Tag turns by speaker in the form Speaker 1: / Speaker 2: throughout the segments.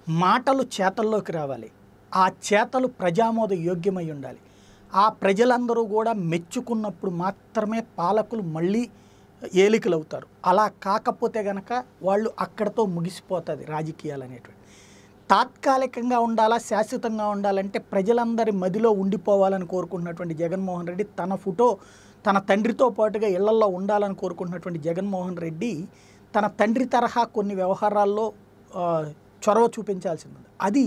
Speaker 1: మాటలు చేతల్లోకి రావాలి ఆ చేతలు ప్రజామోద యోగ్యమై ఉండాలి ఆ ప్రజలందరూ కూడా మెచ్చుకున్నప్పుడు మాత్రమే పాలకులు మళ్ళీ ఏలికలు అవుతారు అలా కాకపోతే గనక వాళ్ళు అక్కడతో ముగిసిపోతుంది రాజకీయాలు అనేటువంటి తాత్కాలికంగా ఉండాలా శాశ్వతంగా ఉండాలంటే ప్రజలందరి మదిలో ఉండిపోవాలని కోరుకుంటున్నటువంటి జగన్మోహన్ రెడ్డి తన ఫోటో తన తండ్రితో పాటుగా ఇళ్లల్లో ఉండాలని కోరుకుంటున్నటువంటి జగన్మోహన్ రెడ్డి తన తండ్రి తరహా కొన్ని వ్యవహారాల్లో ఆ, చొరవ చూపించాల్సి ఉంది అది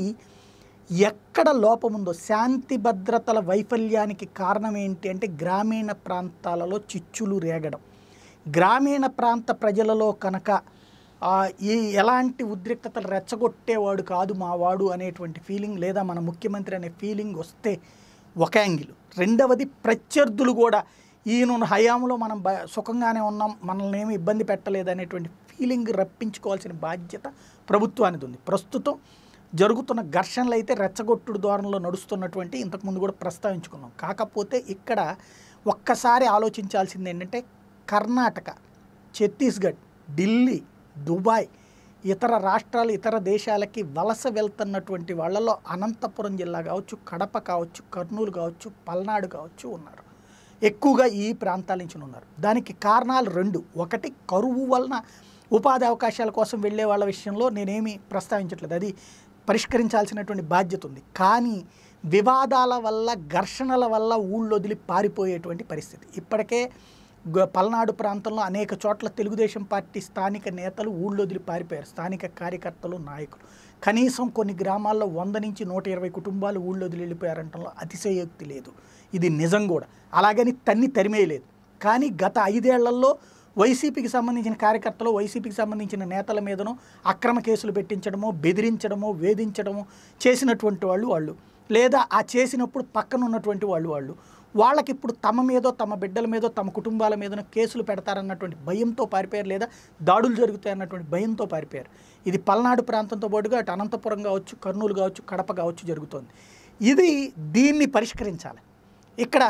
Speaker 1: ఎక్కడ లోపం ఉందో శాంతి భద్రతల వైఫల్యానికి కారణం ఏంటి అంటే గ్రామీణ ప్రాంతాలలో చిచ్చులు రేగడం గ్రామీణ ప్రాంత ప్రజలలో కనుక ఆ, ఈ ఎలాంటి ఉద్రిక్తతలు రెచ్చగొట్టేవాడు కాదు మా వాడు అనేటువంటి ఫీలింగ్ లేదా మన ముఖ్యమంత్రి అనే ఫీలింగ్ వస్తే ఒక యాంగిల్ రెండవది ప్రత్యర్థులు కూడా ఈయన హయాంలో మనం బ సుఖంగానే ఉన్నాం మనల్ని ఏమి ఇబ్బంది పెట్టలేదు అనేటువంటి ఫీలింగ్ రప్పించుకోవాల్సిన బాధ్యత ప్రభుత్వానికి ఉంది ప్రస్తుతం జరుగుతున్న ఘర్షణలు అయితే రెచ్చగొట్టుడు ధోరణిలో నడుస్తున్నటువంటి ఇంతకుముందు కూడా ప్రస్తావించుకున్నాం కాకపోతే ఇక్కడ ఒక్కసారి ఆలోచించాల్సింది ఏంటంటే కర్ణాటక ఛత్తీస్గఢ్ ఢిల్లీ దుబాయ్ ఇతర రాష్ట్రాలు ఇతర దేశాలకి వలస వెళ్తున్నటువంటి వాళ్ళలో అనంతపురం జిల్లా కావచ్చు కడప కావచ్చు కర్నూలు కావచ్చు పల్నాడు కావచ్చు ఉన్నారు ఎక్కువగా ఈ ప్రాంతాల నుంచి ఉన్నారు దానికి కారణాలు రెండు ఒకటి కరువు వలన ఉపాధి అవకాశాల కోసం వెళ్ళే వాళ్ళ విషయంలో నేనేమి ప్రస్తావించట్లేదు అది పరిష్కరించాల్సినటువంటి బాధ్యత ఉంది కానీ వివాదాల వల్ల ఘర్షణల వల్ల ఊళ్ళో వదిలి పారిపోయేటువంటి పరిస్థితి ఇప్పటికే గ- పల్నాడు ప్రాంతంలో అనేక చోట్ల తెలుగుదేశం పార్టీ స్థానిక నేతలు ఊళ్ళో వదిలి పారిపోయారు స్థానిక కార్యకర్తలు నాయకులు కనీసం కొన్ని గ్రామాల్లో వంద నుంచి నూట ఇరవై కుటుంబాలు ఊళ్ళో వదిలి వెళ్ళిపోయారంటంలో అతిశయోక్తి లేదు ఇది నిజం కూడా అలాగని తన్ని తరిమేయలేదు కానీ గత ఐదేళ్లలో వైసీపీకి సంబంధించిన కార్యకర్తలు వైసీపీకి సంబంధించిన నేతల మీదనో అక్రమ కేసులు పెట్టించడమో బెదిరించడమో వేధించడమో చేసినటువంటి వాళ్ళు వాళ్ళు లేదా ఆ చేసినప్పుడు పక్కన ఉన్నటువంటి వాళ్ళు వాళ్ళు వాళ్ళకి ఇప్పుడు తమ మీదో తమ బిడ్డల మీదో తమ కుటుంబాల మీదనో కేసులు పెడతారన్నటువంటి భయంతో పారిపోయారు లేదా దాడులు జరుగుతాయన్నటువంటి భయంతో పారిపోయారు ఇది పల్నాడు ప్రాంతంతో పాటుగా అటు అనంతపురం కావచ్చు కర్నూలు కావచ్చు కడప కావచ్చు జరుగుతోంది ఇది దీన్ని పరిష్కరించాలి ఇక్కడ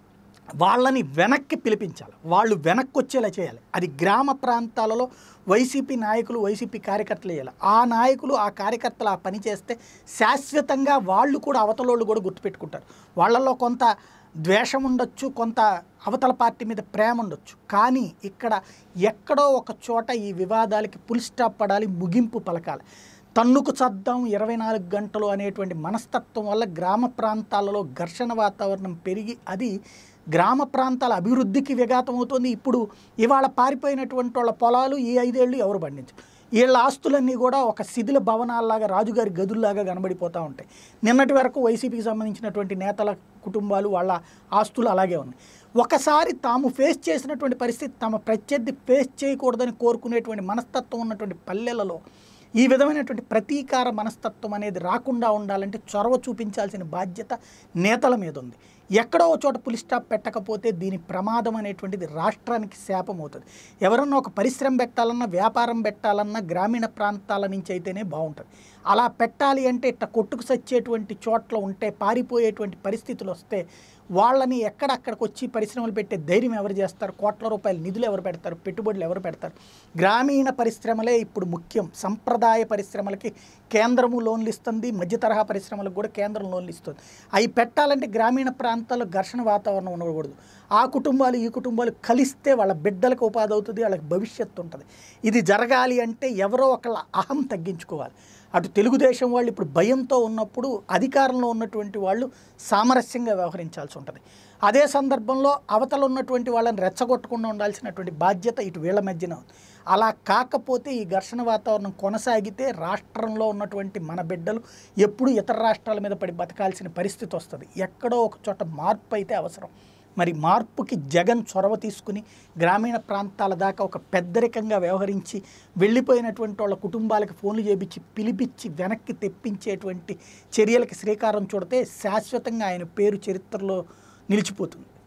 Speaker 1: వాళ్ళని వెనక్కి పిలిపించాలి వాళ్ళు వెనక్కి వచ్చేలా చేయాలి అది గ్రామ ప్రాంతాలలో వైసీపీ నాయకులు వైసీపీ కార్యకర్తలు చేయాలి ఆ నాయకులు ఆ కార్యకర్తలు ఆ పని చేస్తే శాశ్వతంగా వాళ్ళు కూడా అవతలోళ్ళు కూడా గుర్తుపెట్టుకుంటారు వాళ్ళల్లో కొంత ద్వేషం ఉండొచ్చు కొంత అవతల పార్టీ మీద ప్రేమ ఉండొచ్చు కానీ ఇక్కడ ఎక్కడో ఒక చోట ఈ వివాదాలకి పుల్ స్టాప్ పడాలి ముగింపు పలకాలి తన్నుకు చద్దాం ఇరవై నాలుగు గంటలు అనేటువంటి మనస్తత్వం వల్ల గ్రామ ప్రాంతాలలో ఘర్షణ వాతావరణం పెరిగి అది గ్రామ ప్రాంతాల అభివృద్ధికి విఘాతం అవుతుంది ఇప్పుడు ఇవాళ పారిపోయినటువంటి వాళ్ళ పొలాలు ఈ ఐదేళ్ళు ఎవరు పండించరు వీళ్ళ ఆస్తులన్నీ కూడా ఒక శిథిల భవనాల్లాగా రాజుగారి గదుల్లాగా కనబడిపోతూ ఉంటాయి నిన్నటి వరకు వైసీపీకి సంబంధించినటువంటి నేతల కుటుంబాలు వాళ్ళ ఆస్తులు అలాగే ఉన్నాయి ఒకసారి తాము ఫేస్ చేసినటువంటి పరిస్థితి తమ ప్రత్యర్థి ఫేస్ చేయకూడదని కోరుకునేటువంటి మనస్తత్వం ఉన్నటువంటి పల్లెలలో ఈ విధమైనటువంటి ప్రతీకార మనస్తత్వం అనేది రాకుండా ఉండాలంటే చొరవ చూపించాల్సిన బాధ్యత నేతల మీద ఉంది ఎక్కడో ఒక చోట పులి స్టాప్ పెట్టకపోతే దీని ప్రమాదం అనేటువంటిది రాష్ట్రానికి శాపం అవుతుంది ఎవరన్నా ఒక పరిశ్రమ పెట్టాలన్నా వ్యాపారం పెట్టాలన్నా గ్రామీణ ప్రాంతాల నుంచి అయితేనే బాగుంటుంది అలా పెట్టాలి అంటే ఇట్ట కొట్టుకు సచ్చేటువంటి చోట్ల ఉంటే పారిపోయేటువంటి పరిస్థితులు వస్తే వాళ్ళని ఎక్కడక్కడికి వచ్చి పరిశ్రమలు పెట్టే ధైర్యం ఎవరు చేస్తారు కోట్ల రూపాయల నిధులు ఎవరు పెడతారు పెట్టుబడులు ఎవరు పెడతారు గ్రామీణ పరిశ్రమలే ఇప్పుడు ముఖ్యం సంప్రదాయ పరిశ్రమలకి కేంద్రము లోన్లు ఇస్తుంది మధ్య తరహా పరిశ్రమలకు కూడా కేంద్రం లోన్లు ఇస్తుంది అవి పెట్టాలంటే గ్రామీణ ప్రాంతాల్లో ఘర్షణ వాతావరణం ఉండకూడదు ఆ కుటుంబాలు ఈ కుటుంబాలు కలిస్తే వాళ్ళ బిడ్డలకు ఉపాధి అవుతుంది వాళ్ళకి భవిష్యత్తు ఉంటుంది ఇది జరగాలి అంటే ఎవరో ఒకళ్ళ అహం తగ్గించుకోవాలి అటు తెలుగుదేశం వాళ్ళు ఇప్పుడు భయంతో ఉన్నప్పుడు అధికారంలో ఉన్నటువంటి వాళ్ళు సామరస్యంగా వ్యవహరించాల్సి ఉంటుంది అదే సందర్భంలో అవతల ఉన్నటువంటి వాళ్ళని రెచ్చగొట్టకుండా ఉండాల్సినటువంటి బాధ్యత ఇటు వీళ్ళ మధ్యన ఉంది అలా కాకపోతే ఈ ఘర్షణ వాతావరణం కొనసాగితే రాష్ట్రంలో ఉన్నటువంటి మన బిడ్డలు ఎప్పుడు ఇతర రాష్ట్రాల మీద పడి బతకాల్సిన పరిస్థితి వస్తుంది ఎక్కడో ఒక చోట మార్పు అయితే అవసరం మరి మార్పుకి జగన్ చొరవ తీసుకుని గ్రామీణ ప్రాంతాల దాకా ఒక పెద్దరికంగా వ్యవహరించి వెళ్ళిపోయినటువంటి వాళ్ళ కుటుంబాలకు ఫోన్లు చేపించి పిలిపించి వెనక్కి తెప్పించేటువంటి చర్యలకి శ్రీకారం చుడితే శాశ్వతంగా ఆయన పేరు చరిత్రలో నిలిచిపోతుంది